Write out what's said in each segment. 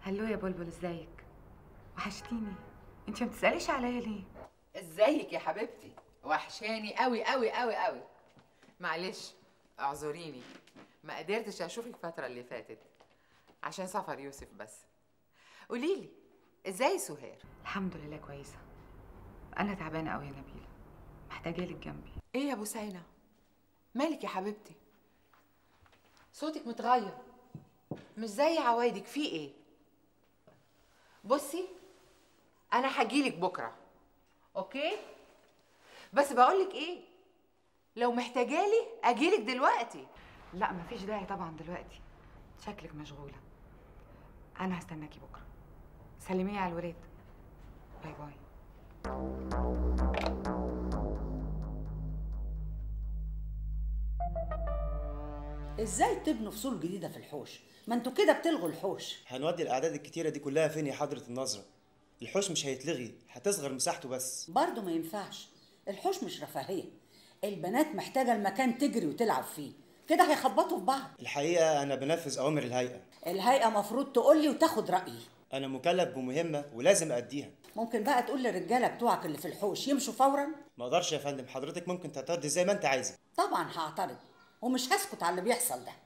هلو يا بلبل ازيك وحشتيني انت ما بتساليش عليا ليه ازيك يا حبيبتي وحشاني قوي قوي قوي قوي معلش اعذريني ما قدرتش اشوفك الفتره اللي فاتت عشان سفر يوسف بس قوليلي ازاي سهير الحمد لله كويسه انا تعبانه قوي يا نبيله محتاجه لك جنبي ايه يا بوسينه مالك يا حبيبتي صوتك متغير مش زي عوايدك في ايه بصي انا هجيلك بكره اوكي بس بقولك ايه لو محتاجالي اجيلك دلوقتي لا مفيش داعي طبعا دلوقتي شكلك مشغوله انا هستناكي بكره سلمي على الولاد باي باي ازاي تبنوا فصول جديده في الحوش ما انتوا كده بتلغوا الحوش هنودي الاعداد الكتيره دي كلها فين يا حضره النظره الحوش مش هيتلغي هتصغر مساحته بس برضه ما ينفعش الحوش مش رفاهيه البنات محتاجه المكان تجري وتلعب فيه كده هيخبطوا في بعض الحقيقه انا بنفذ اوامر الهيئه الهيئه مفروض تقول لي وتاخد رايي انا مكلف بمهمه ولازم اديها ممكن بقى تقول للرجاله بتوعك اللي في الحوش يمشوا فورا ما اقدرش يا فندم حضرتك ممكن تعترضي زي ما انت عايزه طبعا هعترض ومش هسكت على اللي بيحصل ده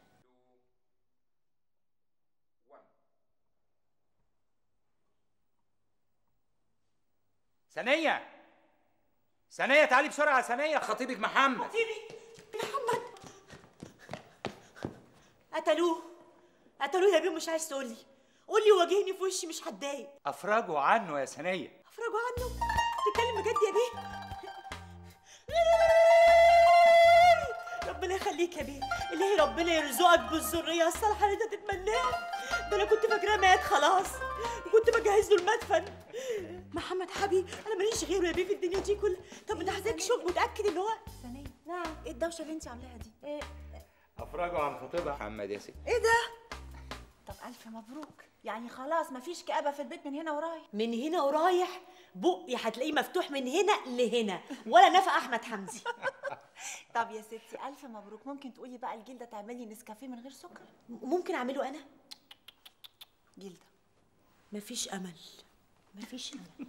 ثانية ثانية تعالي بسرعة ثانية خطيبك محمد خطيبي محمد قتلوه قتلوه يا بيه مش عايز تقولي قولي واجهني في وشي مش هتضايق أفرجوا عنه يا ثانية افرجوا عنه تتكلم بجد يا بيه ربنا يخليك يا بيه الهي ربنا يرزقك بالذريه الصالحه اللي انت تتمناها ده انا كنت فاكراه مات خلاص وكنت بجهز له المدفن محمد حبيبي انا ماليش غيره يا بيه في الدنيا دي كلها طب انت عايزاك شوف متاكد ان هو ثانية نعم ايه الدوشة اللي انت عاملاها دي؟ ايه أفرجوا عن خطيبها محمد يا ستي ايه ده؟ طب ألف مبروك يعني خلاص مفيش كآبة في البيت من هنا ورايح من هنا ورايح بقي هتلاقيه مفتوح من هنا لهنا ولا نفع احمد حمدي طب يا ستي ألف مبروك ممكن تقولي بقى الجلدة تعملي نسكافيه من غير سكر؟ ممكن اعمله انا جلدة مفيش امل مفيش امل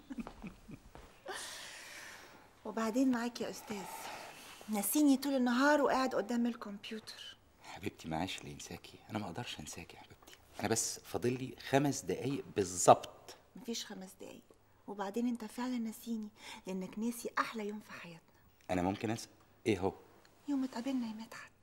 وبعدين معاك يا أستاذ نسيني طول النهار وقاعد قدام الكمبيوتر حبيبتي معاش اللي ينساكي انا ما اقدرش انساكي يا حبيبتي انا بس فاضل لي خمس دقايق بالظبط مفيش خمس دقايق وبعدين انت فعلا نسيني لانك ناسي احلى يوم في حياتنا انا ممكن انسى ايه هو يوم اتقابلنا يا مدحت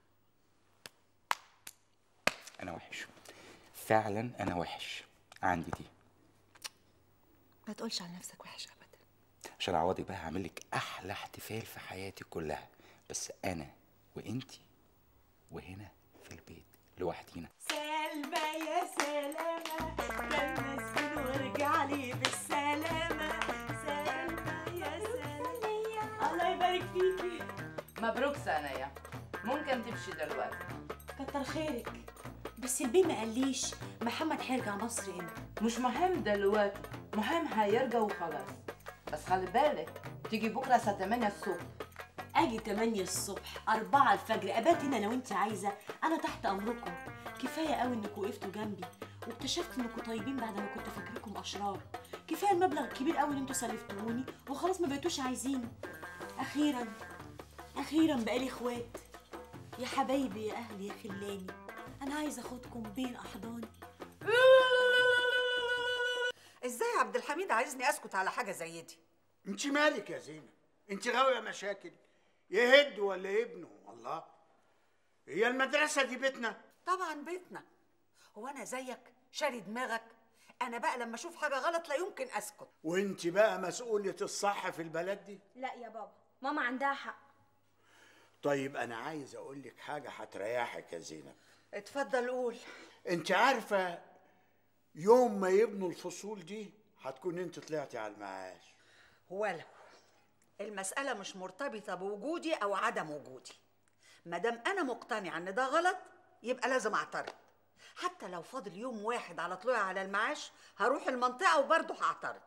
انا وحش فعلا انا وحش عندي دي ما تقولش على نفسك وحش ابدا عشان اعوضك بقى هعمل لك احلى احتفال في حياتي كلها بس انا وانتي وهنا في البيت لوحدينا سلمى يا سلامة كمسين وارجع لي بالسلامة سلمى يا سلامة الله يبارك فيكي مبروك ثانيه ممكن تمشي دلوقتي كتر خيرك بس البيه ما قاليش محمد هيرجع مصر امتى مش مهم دلوقتي مهم هيرجع وخلاص بس خلي بالك تيجي بكره الساعه 8 الصبح اجي 8 الصبح 4 الفجر ابات هنا لو انت عايزه انا تحت امركم كفايه قوي انكم وقفتوا جنبي واكتشفت انكم طيبين بعد ما كنت فاكركم اشرار كفايه المبلغ الكبير قوي اللي انتوا سلفتوهوني وخلاص ما بقيتوش عايزين اخيرا اخيرا بقالي اخوات يا حبايبي يا اهلي يا خلاني انا عايزه اخدكم بين احضاني ازاي عبد الحميد عايزني اسكت على حاجه زي دي انت مالك يا زينة انت غاوية مشاكل يهد ولا ابنه الله هي المدرسة دي بيتنا طبعا بيتنا هو انا زيك شاري دماغك انا بقى لما اشوف حاجه غلط لا يمكن اسكت وانت بقى مسؤولة الصح في البلد دي لا يا بابا ماما عندها حق طيب انا عايز اقول لك حاجة هتريحك يا زينب اتفضل قول انت عارفة يوم ما يبنوا الفصول دي هتكون انت طلعتي على المعاش ولو المسألة مش مرتبطة بوجودي أو عدم وجودي مادام أنا مقتنعة إن ده غلط يبقى لازم أعترض حتى لو فاضل يوم واحد على طلوعي على المعاش هروح المنطقة وبرضه هعترض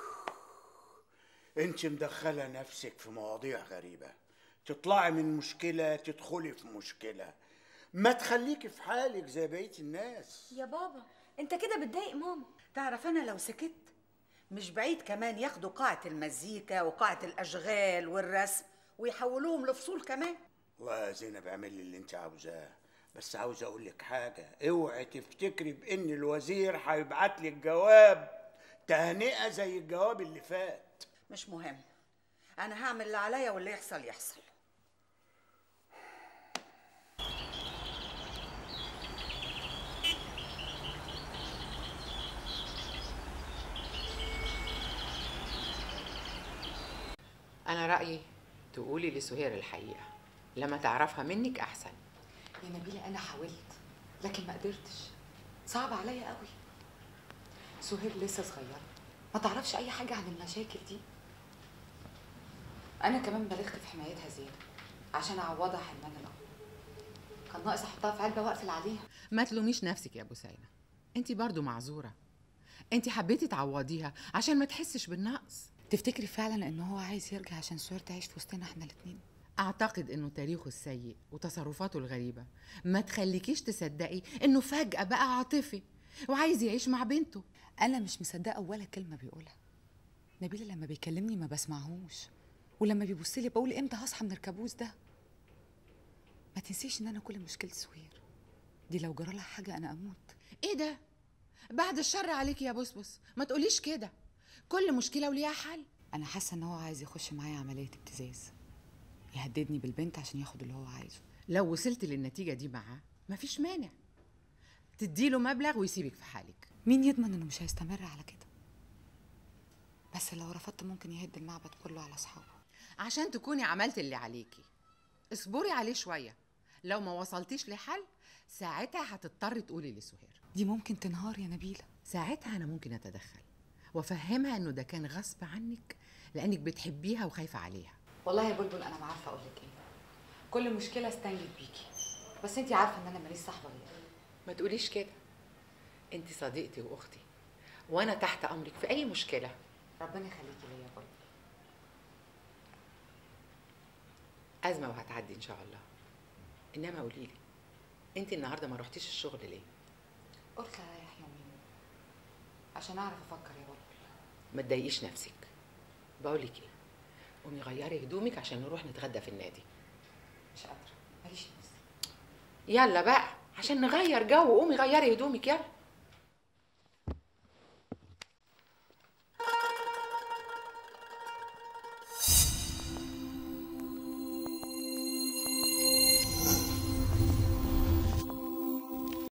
انت مدخلة نفسك في مواضيع غريبة تطلعي من مشكلة تدخلي في مشكلة ما تخليكي في حالك زي بقية الناس يا بابا انت كده بتضايق ماما تعرف انا لو سكت مش بعيد كمان ياخدوا قاعة المزيكا وقاعة الأشغال والرسم ويحولوهم لفصول كمان والله يا زينب اعملي اللي انت عاوزاه بس عاوز اقول لك حاجه اوعي تفتكري بان الوزير هيبعت لك جواب تهنئه زي الجواب اللي فات مش مهم أنا هعمل اللي عليا واللي يحصل يحصل انا رايي تقولي لسهير الحقيقه لما تعرفها منك احسن يا نبيلة أنا حاولت لكن ما قدرتش صعب عليا قوي سهير لسه صغيرة ما تعرفش أي حاجة عن المشاكل دي أنا كمان بلغت في حمايتها زيادة عشان أعوضها حرمان الأب كان ناقص أحطها في علبة وأقفل عليها ما تلوميش نفسك يا بوسينة انت برضو معذوره انت حبيتي تعوضيها عشان ما تحسش بالنقص تفتكري فعلا إن هو عايز يرجع عشان سهير تعيش في وسطنا إحنا الاتنين اعتقد انه تاريخه السيء وتصرفاته الغريبه ما تخليكيش تصدقي انه فجاه بقى عاطفي وعايز يعيش مع بنته أنا مش مصدقة ولا كلمة بيقولها نبيلة لما بيكلمني ما بسمعهوش ولما بيبص لي بقول امتى هصحى من الكابوس ده ما تنسيش ان انا كل مشكلة سهير دي لو جرى لها حاجة انا اموت ايه ده بعد الشر عليك يا بسبس ما تقوليش كده كل مشكله وليها حل انا حاسة ان هو عايز يخش معايا عملية ابتزاز يهددني بالبنت عشان ياخد اللي هو عايزه لو وصلت للنتيجه دي معاه مفيش مانع تديله مبلغ ويسيبك في حالك مين يضمن انه مش هيستمر على كده بس لو رفضت ممكن يهد المعبد كله على اصحابه عشان تكوني عملت اللي عليكي اصبري عليه شويه لو ما وصلتيش لحل ساعتها هتضطري تقولي لسهير دي ممكن تنهار يا نبيلة ساعتها انا ممكن اتدخل وافهمها انه ده كان غصب عنك لانك بتحبيها وخايفه عليها والله يا بلبل انا ما عارفه اقول لك ايه كل مشكله استنجد بيكي بس انت عارفه ان انا ماليش صاحبه غيرك ما تقوليش كده انت صديقتي واختي وانا تحت امرك في اي مشكله ربنا يخليكي ليا يا بلبل ازمه وهتعدي ان شاء الله انما قولي لي انت النهارده ما رحتيش الشغل ليه قلت اريح يومين عشان اعرف افكر يا بلبل ما تضايقيش نفسك بقول لك ايه قومي غيري هدومك عشان نروح نتغدى في النادي مش قادره ماليش نفس يلا بقى عشان نغير جو قومي غيري هدومك يلا